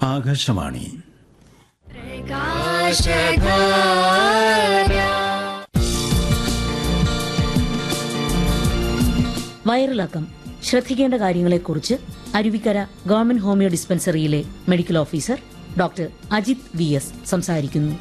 ആകാശവാണി വയറിളക്കം ശ്രദ്ധിക്കേണ്ട കാര്യങ്ങളെക്കുറിച്ച് അരുവിക്കര ഗവൺമെന്റ് ഹോമിയോ ഡിസ്പെൻസറിയിലെ medical officer doctor Ajith V S സംസാരിക്കുന്നു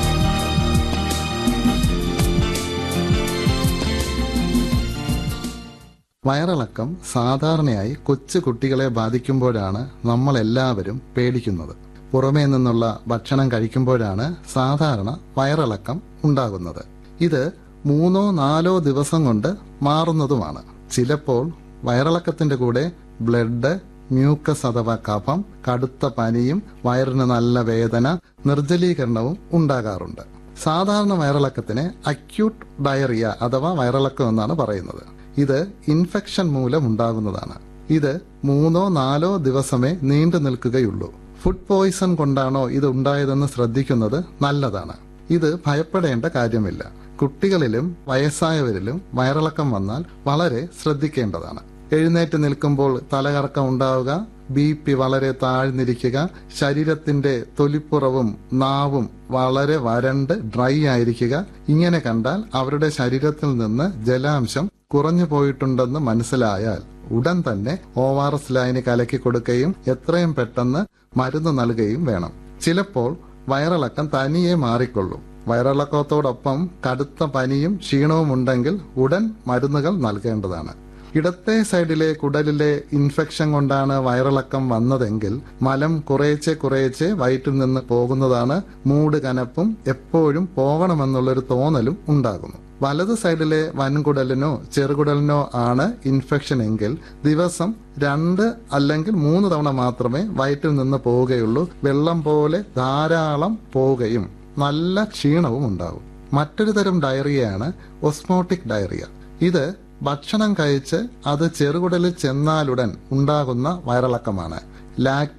വയറിളക്കം സാധാരണയായി കൊച്ചു കുട്ടികളെ ബാധിക്കുമ്പോഴാണ് നമ്മളെല്ലാവരും പേടിക്കുന്നത് പുറമേ നിന്നുള്ള ഭക്ഷണം കഴിക്കുമ്പോഴാണ് സാധാരണ വയറിളക്കം ഉണ്ടാകുന്നത് ഇത് മൂന്നോ നാലോ ദിവസം കൊണ്ട് മാറുന്നതുമാണ് ചിലപ്പോൾ വയറിളക്കത്തിന്റെ കൂടെ ബ്ലഡ് മ്യൂക്കസ് അഥവാ കഫം കടുത്ത പനിയും വയറിന് നല്ല വേദന നിർജ്ജലീകരണവും ഉണ്ടാകാറുണ്ട് സാധാരണ വയറിളക്കത്തിന് അക്യൂട്ട് ഡയറിയ അഥവാ വയറിളക്കം എന്നാണ് പറയുന്നത് ഇത് ഇൻഫെക്ഷൻ മൂലം ഉണ്ടാകുന്നതാണ് ഇത് മൂന്നോ നാലോ ദിവസമേ നീണ്ടു നിൽക്കുകയുള്ളൂ ഫുഡ് പോയിസൺ കൊണ്ടാണോ ഇത് ഉണ്ടായതെന്ന് ശ്രദ്ധിക്കുന്നത് നല്ലതാണ് ഇത് ഭയപ്പെടേണ്ട കാര്യമില്ല കുട്ടികളിലും വയസ്സായവരിലും വയറിളക്കം വന്നാൽ വളരെ ശ്രദ്ധിക്കേണ്ടതാണ് എഴുന്നേറ്റ് നിൽക്കുമ്പോൾ തലകറക്കം ഉണ്ടാവുക ബി പി വളരെ താഴ്ന്നിരിക്കുക ശരീരത്തിന്റെ തൊലിപ്പുറവും നാവും വളരെ വരണ്ട് ഡ്രൈ ആയിരിക്കുക ഇങ്ങനെ കണ്ടാൽ അവരുടെ ശരീരത്തിൽ നിന്ന് ജലാംശം കുറഞ്ഞു പോയിട്ടുണ്ടെന്ന് മനസ്സിലായാൽ ഉടൻ തന്നെ ഒ ആർ എസ് ലൈന് കലക്കി കൊടുക്കുകയും എത്രയും പെട്ടെന്ന് മരുന്ന് നൽകുകയും വേണം ചിലപ്പോൾ വയറിളക്കം തനിയെ മാറിക്കൊള്ളും വയറിളക്കത്തോടൊപ്പം കടുത്ത പനിയും ക്ഷീണവും ഉണ്ടെങ്കിൽ ഉടൻ മരുന്നുകൾ നൽകേണ്ടതാണ് ഇടത്തെ സൈഡിലെ കുടലിലെ ഇൻഫെക്ഷൻ കൊണ്ടാണ് വയറിളക്കം വന്നതെങ്കിൽ മലം കുറേച്ചെ കുറേച്ചെ വയറ്റിൽ നിന്ന് പോകുന്നതാണ് മൂട് കനപ്പും എപ്പോഴും പോകണമെന്നുള്ളൊരു തോന്നലും ഉണ്ടാകുന്നു വലത് സൈഡിലെ വൻകുടലിനോ ചെറുകുടലിനോ ആണ് ഇൻഫെക്ഷൻ എങ്കിൽ ദിവസം രണ്ട് അല്ലെങ്കിൽ മൂന്ന് തവണ മാത്രമേ വയറ്റിൽ നിന്ന് പോവുകയുള്ളൂ വെള്ളം പോലെ ധാരാളം പോവുകയും നല്ല ക്ഷീണവും ഉണ്ടാകും മറ്റൊരു തരം ഡയറിയയാണ് ഒസ്മോട്ടിക് ഡയറിയ ഇത് ഭക്ഷണം കഴിച്ച് അത് ചെറുകുടലിൽ ചെന്നാലുടൻ ഉണ്ടാകുന്ന വയറിളക്കമാണ് ലാക്ടോ